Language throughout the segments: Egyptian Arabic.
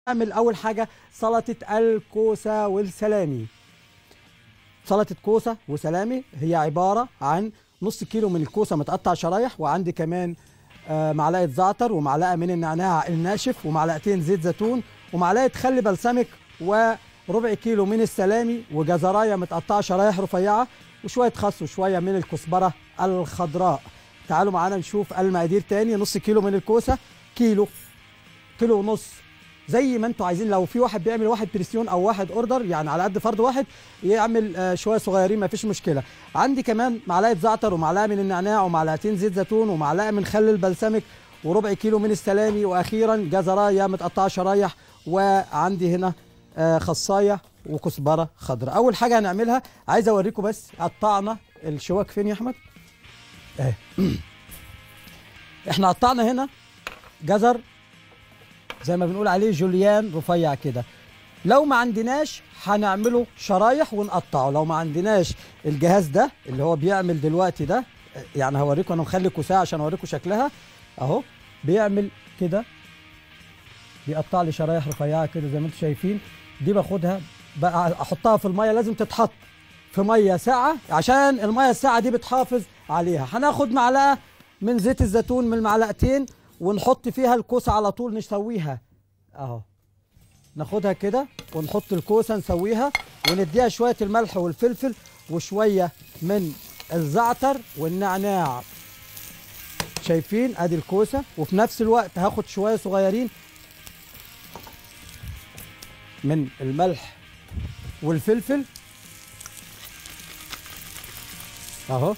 نعمل اول حاجه سلطه الكوسه والسلامي سلطه كوسه وسلامي هي عباره عن نص كيلو من الكوسه متقطع شرايح وعندي كمان آه، معلقه زعتر ومعلقه من النعناع الناشف ومعلقتين زيت زيتون ومعلقه خل بلسمك وربع كيلو من السلامي وجزرايه متقطعه شرايح رفيعه وشويه خس وشويه من الكزبره الخضراء تعالوا معانا نشوف المقادير تاني نص كيلو من الكوسه كيلو كيلو ونص زي ما انتوا عايزين لو في واحد بيعمل واحد بريسيون او واحد اوردر يعني على قد فرد واحد يعمل آه، شويه صغيرين ما فيش مشكله عندي كمان معلقه زعتر ومعلقه من النعناع ومعلقتين زيت زيتون ومعلقه من خل البلسمك وربع كيلو من السلامي واخيرا جزرايه متقطعه شرايح وعندي هنا آه، خصايه وكزبره خضراء اول حاجه هنعملها عايز اوريكم بس قطعنا الشواك فين يا احمد اهي احنا قطعنا هنا جزر زي ما بنقول عليه جوليان رفيع كده لو ما عندناش هنعمله شرايح ونقطعه لو ما عندناش الجهاز ده اللي هو بيعمل دلوقتي ده يعني هوريكم انا مخلي كوساه عشان اوريكم شكلها اهو بيعمل كده بيقطع لي شرايح رفيعه كده زي ما انتم شايفين دي باخدها بقى احطها في الميه لازم تتحط في ميه ساقعه عشان الميه الساقعه دي بتحافظ عليها هناخد معلقه من زيت الزيتون من المعلقتين ونحط فيها الكوسه على طول نسويها اهو ناخدها كده ونحط الكوسه نسويها ونديها شويه الملح والفلفل وشويه من الزعتر والنعناع شايفين ادي الكوسه وفي نفس الوقت هاخد شويه صغيرين من الملح والفلفل اهو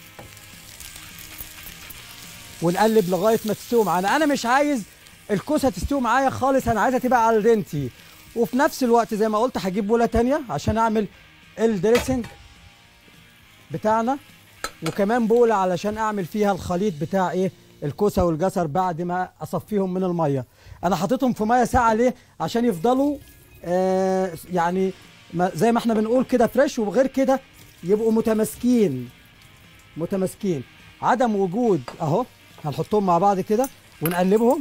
ونقلب لغايه ما تستوي معانا انا مش عايز الكوسه تستوي معايا خالص انا عايزها تبقى على الدنتي وفي نفس الوقت زي ما قلت هجيب بوله تانية عشان اعمل الدريسنج بتاعنا وكمان بوله علشان اعمل فيها الخليط بتاع ايه الكوسه والجزر بعد ما اصفيهم من الميه انا حاططهم في ميه ساقعه ليه عشان يفضلوا آه يعني ما زي ما احنا بنقول كده فريش وغير كده يبقوا متماسكين متماسكين عدم وجود اهو هنحطهم مع بعض كده ونقلبهم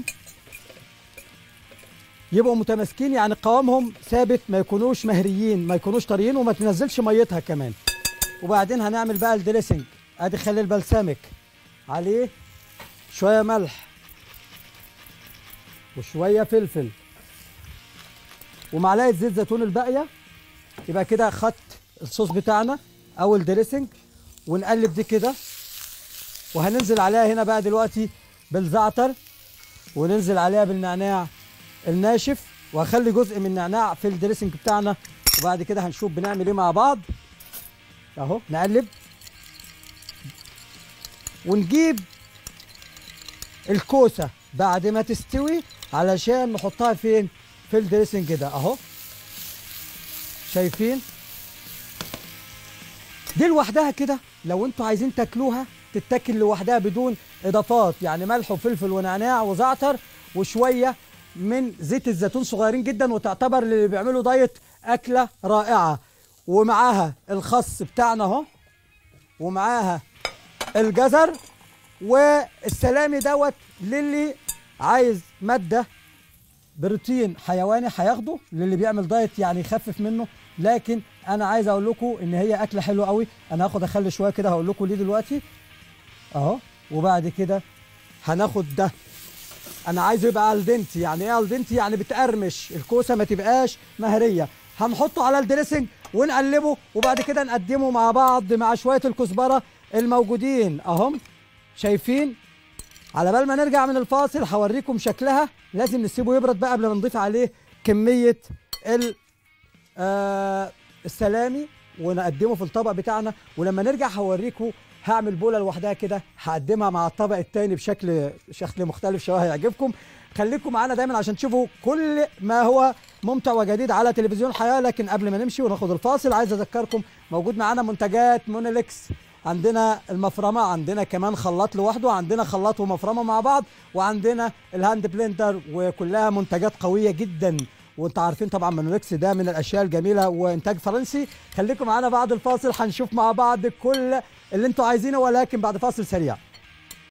يبقوا متماسكين يعني قوامهم ثابت ما يكونوش مهريين ما يكونوش طريين وما تنزلش ميتها كمان وبعدين هنعمل بقى الدريسنج ادي خل البلسمك عليه شويه ملح وشويه فلفل ومعلقه زيت زيتون الباقيه يبقى كده خدت الصوص بتاعنا او الدريسنج ونقلب دي كده وهننزل عليها هنا بقى دلوقتي بالزعتر وننزل عليها بالنعناع الناشف وهخلي جزء من النعناع في الدريسنج بتاعنا وبعد كده هنشوف بنعمل ايه مع بعض اهو نقلب ونجيب الكوسه بعد ما تستوي علشان نحطها فين في الدريسنج ده اهو شايفين دي لوحدها كده لو انتوا عايزين تاكلوها تتاكل لوحدها بدون اضافات يعني ملح وفلفل ونعناع وزعتر وشويه من زيت الزيتون صغيرين جدا وتعتبر اللي بيعملوا دايت اكله رائعه ومعاها الخس بتاعنا اهو ومعاها الجزر والسلامي دوت للي عايز ماده بروتين حيواني هياخده للي بيعمل دايت يعني يخفف منه لكن انا عايز اقول لكم ان هي اكله حلوه قوي انا هاخد اخلي شويه كده هقول لكم ليه دلوقتي اهو وبعد كده هناخد ده انا عايزه يبقى الدنتي يعني ايه الدنتي يعني بتقرمش الكوسه ما تبقاش مهريه هنحطه على الدريسنج ونقلبه وبعد كده نقدمه مع بعض مع شويه الكزبره الموجودين اهم شايفين على بال ما نرجع من الفاصل هوريكم شكلها لازم نسيبه يبرد بقى قبل ما نضيف عليه كميه ال آه السلامي ونقدمه في الطبق بتاعنا ولما نرجع هوريكم هعمل بوله لوحدها كده هقدمها مع الطبق التاني بشكل شكل مختلف شويه هيعجبكم خليكم معانا دايما عشان تشوفوا كل ما هو ممتع وجديد على تلفزيون الحياه لكن قبل ما نمشي وناخد الفاصل عايز اذكركم موجود معانا منتجات مونوليكس عندنا المفرمه عندنا كمان خلاط لوحده عندنا خلاط ومفرمه مع بعض وعندنا الهاند بلندر وكلها منتجات قويه جدا وانتوا عارفين طبعا مونوليكس ده من الاشياء الجميله وانتاج فرنسي خليكم معانا بعد الفاصل هنشوف مع بعض كل اللي انتوا عايزينه ولكن بعد فاصل سريع